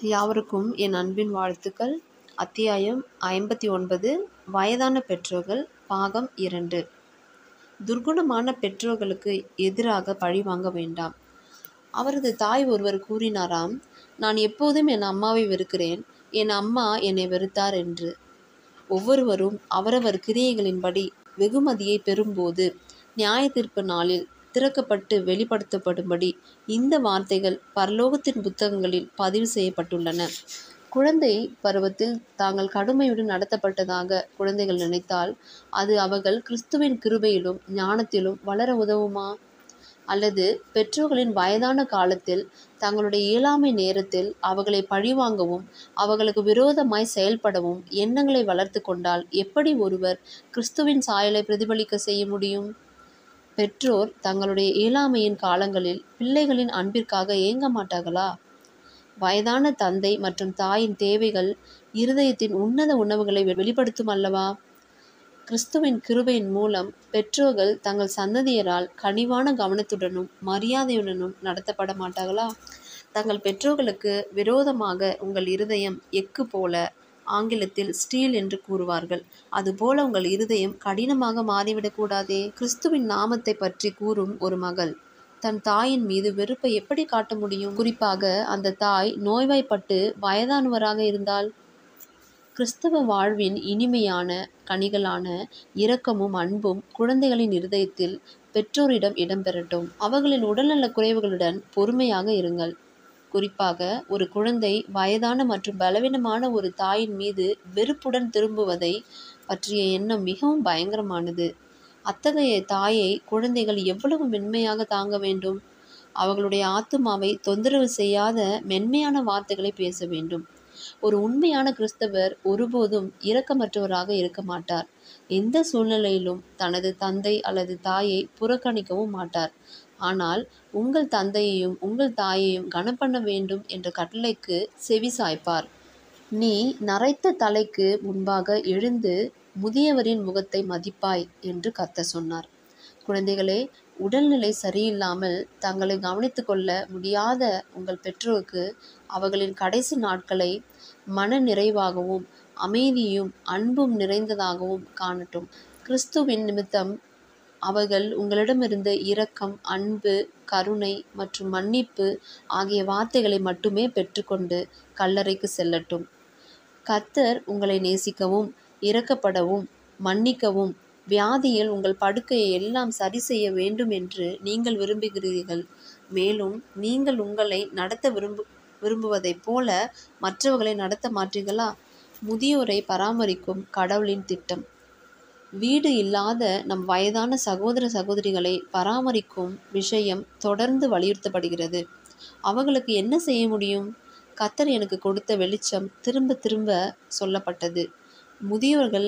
யாவருக்கும் என் அன்பின் வாழ்த்துக்கள் அத்தியாயம் ஐம்பத்தி ஒன்பது வயதான பெற்றோர்கள் பாகம் இரண்டு துர்குணமான பெற்றோர்களுக்கு எதிராக பழி வாங்க வேண்டாம் அவரது தாய் ஒருவர் கூறினாராம் நான் எப்போதும் என் அம்மாவை வெறுக்கிறேன் என் அம்மா என்னை வெறுத்தார் என்று ஒவ்வொருவரும் அவரவர் கிரியைகளின்படி வெகுமதியை பெறும்போது நியாய தீர்ப்பு நாளில் திறக்கப்பட்டு வெளிப்படுத்தப்படும்படி இந்த வார்த்தைகள் பரலோகத்தின் புத்தகங்களில் பதிவு செய்யப்பட்டுள்ளன குழந்தை பருவத்தில் தாங்கள் கடுமையுடன் நடத்தப்பட்டதாக குழந்தைகள் நினைத்தால் அது அவர்கள் கிறிஸ்துவின் கிருபையிலும் ஞானத்திலும் வளர உதவுமா அல்லது பெற்றோர்களின் வயதான காலத்தில் தங்களுடைய இயலாமை நேரத்தில் அவர்களை பழிவாங்கவும் அவர்களுக்கு விரோதமாய் செயல்படவும் எண்ணங்களை வளர்த்து கொண்டால் எப்படி ஒருவர் கிறிஸ்துவின் சாயலை பிரதிபலிக்க செய்ய முடியும் பெற்றோர் தங்களுடைய இயலாமையின் காலங்களில் பிள்ளைகளின் அன்பிற்காக ஏங்க மாட்டார்களா வயதான தந்தை மற்றும் தாயின் தேவைகள் இருதயத்தின் உன்னத உணவுகளை வெளிப்படுத்தும் அல்லவா கிறிஸ்துவின் கிருபையின் மூலம் பெற்றோர்கள் தங்கள் சந்ததியரால் கனிவான கவனத்துடனும் மரியாதையுடனும் நடத்தப்பட மாட்டார்களா தங்கள் பெற்றோர்களுக்கு விரோதமாக உங்கள் இருதயம் எக்கு போல ஆங்கிலத்தில் ஸ்டீல் என்று கூறுவார்கள் அதுபோல உங்கள் இருதயம் கடினமாக மாறிவிடக்கூடாதே கிறிஸ்துவின் நாமத்தை பற்றி கூறும் ஒரு மகள் தன் தாயின் மீது வெறுப்பை எப்படி காட்ட முடியும் குறிப்பாக அந்த தாய் நோய்வாய்ப்பட்டு வயதானவராக இருந்தால் கிறிஸ்தவ வாழ்வின் இனிமையான கனிகளான இரக்கமும் அன்பும் குழந்தைகளின் இருதயத்தில் பெற்றோரிடம் இடம்பெறட்டும் அவர்களின் உடல்நலக் குறைவுகளுடன் பொறுமையாக இருங்கள் குறிப்பாக ஒரு குழந்தை வயதான மற்றும் பலவீனமான ஒரு தாயின் மீது வெறுப்புடன் திரும்புவதை பற்றிய எண்ணம் மிகவும் பயங்கரமானது அத்தகைய தாயை குழந்தைகள் எவ்வளவு மென்மையாக தாங்க வேண்டும் அவர்களுடைய ஆத்துமாவை தொந்தரவு செய்யாத மென்மையான வார்த்தைகளை பேச வேண்டும் ஒரு உண்மையான கிறிஸ்தவர் ஒருபோதும் இரக்கமற்றவராக இருக்க மாட்டார் எந்த சூழ்நிலையிலும் தனது தந்தை அல்லது தாயை புறக்கணிக்கவும் மாட்டார் ஆனால் உங்கள் தந்தையையும் உங்கள் தாயையும் கனப்பண்ண வேண்டும் என்ற கட்டளைக்கு செவி சாய்ப்பார் நீ நரைத்த தலைக்கு முன்பாக எழுந்து முதியவரின் முகத்தை மதிப்பாய் என்று கத்த சொன்னார் குழந்தைகளே உடல்நிலை சரியில்லாமல் தங்களை கவனித்து கொள்ள முடியாத உங்கள் பெற்றோருக்கு அவர்களின் கடைசி நாட்களை மன நிறைவாகவும் அமைதியும் அன்பும் நிறைந்ததாகவும் காணட்டும் கிறிஸ்துவின் நிமித்தம் அவர்கள் உங்களிடமிருந்து இரக்கம் அன்பு கருணை மற்றும் மன்னிப்பு ஆகிய வார்த்தைகளை மட்டுமே பெற்றுக்கொண்டு கல்லறைக்கு செல்லட்டும் கத்தர் உங்களை நேசிக்கவும் இரக்கப்படவும் மன்னிக்கவும் வியாதியில் உங்கள் படுக்கையை எல்லாம் சரி செய்ய வேண்டும் என்று நீங்கள் விரும்புகிறீர்கள் மேலும் நீங்கள் உங்களை நடத்த விரும்பு விரும்புவதைப் போல மற்றவர்களை நடத்த மாற்றீர்களா முதியோரை பராமரிக்கும் கடவுளின் திட்டம் வீடு இல்லாத நம் வயதான சகோதர சகோதரிகளை பராமரிக்கும் விஷயம் தொடர்ந்து வலியுறுத்தப்படுகிறது அவர்களுக்கு என்ன செய்ய முடியும் கத்தர் எனக்கு கொடுத்த வெளிச்சம் திரும்ப திரும்ப சொல்லப்பட்டது முதியோர்கள்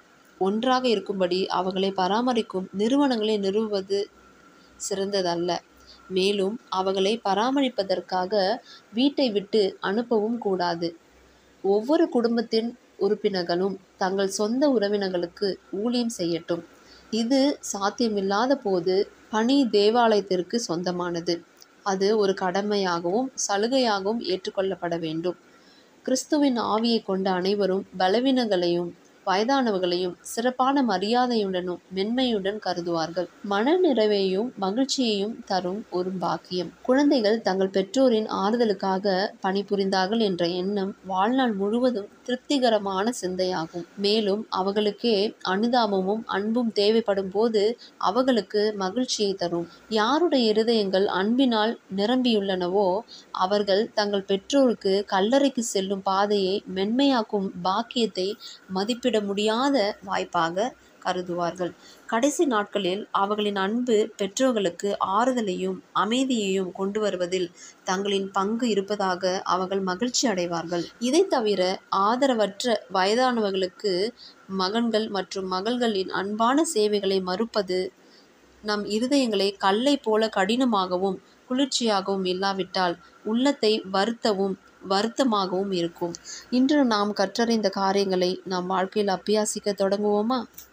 ஒன்றாக இருக்கும்படி அவர்களை பராமரிக்கும் நிறுவனங்களை நிறுவுவது சிறந்ததல்ல மேலும் அவர்களை பராமரிப்பதற்காக வீட்டை விட்டு அனுப்பவும் கூடாது ஒவ்வொரு குடும்பத்தின் உறுப்பினர்களும் தங்கள் சொந்த உறவினர்களுக்கு ஊழியம் செய்யட்டும் இது சாத்தியமில்லாத போது பணி தேவாலயத்திற்கு சொந்தமானது அது ஒரு கடமையாகவும் சலுகையாகவும் ஏற்றுக்கொள்ளப்பட வேண்டும் கிறிஸ்துவின் ஆவியை கொண்ட அனைவரும் பலவீனங்களையும் வயதானவர்களையும் சிறப்பான மரியாதையுடனும் மென்மையுடன் கருதுவார்கள் மன நிறைவையும் மகிழ்ச்சியையும் தரும் ஒரு பாக்கியம் குழந்தைகள் தங்கள் பெற்றோரின் ஆறுதலுக்காக பணிபுரிந்தார்கள் என்ற எண்ணம் வாழ்நாள் முழுவதும் திருப்திகரமான சிந்தையாகும் மேலும் அவர்களுக்கே அனுதாபமும் அன்பும் தேவைப்படும் போது அவர்களுக்கு மகிழ்ச்சியை தரும் யாருடைய இருதயங்கள் அன்பினால் நிரம்பியுள்ளனவோ அவர்கள் தங்கள் பெற்றோருக்கு கல்லறைக்கு செல்லும் பாதையை மென்மையாக்கும் பாக்கியத்தை மதிப்பிட முடியாத வாய்ப்பாக கருதுவார்கள் கடைசி நாட்களில் அவர்களின் அன்பு பெற்றோர்களுக்கு ஆறுதலையும் அமைதியையும் கொண்டு வருவதில் தங்களின் பங்கு இருப்பதாக அவர்கள் மகிழ்ச்சி அடைவார்கள் இதை தவிர ஆதரவற்ற வயதானவர்களுக்கு மகன்கள் மற்றும் மகள்களின் அன்பான சேவைகளை மறுப்பது நம் இருதயங்களை கல்லை போல கடினமாகவும் குளிர்ச்சியாகவும் இல்லாவிட்டால் உள்ளத்தை வருத்தவும் வருத்தமாகவும் இருக்கும் இன்று நாம் கற்றறிந்த காரியங்களை நாம் வாழ்க்கையில் அபியாசிக்க தொடங்குவோமா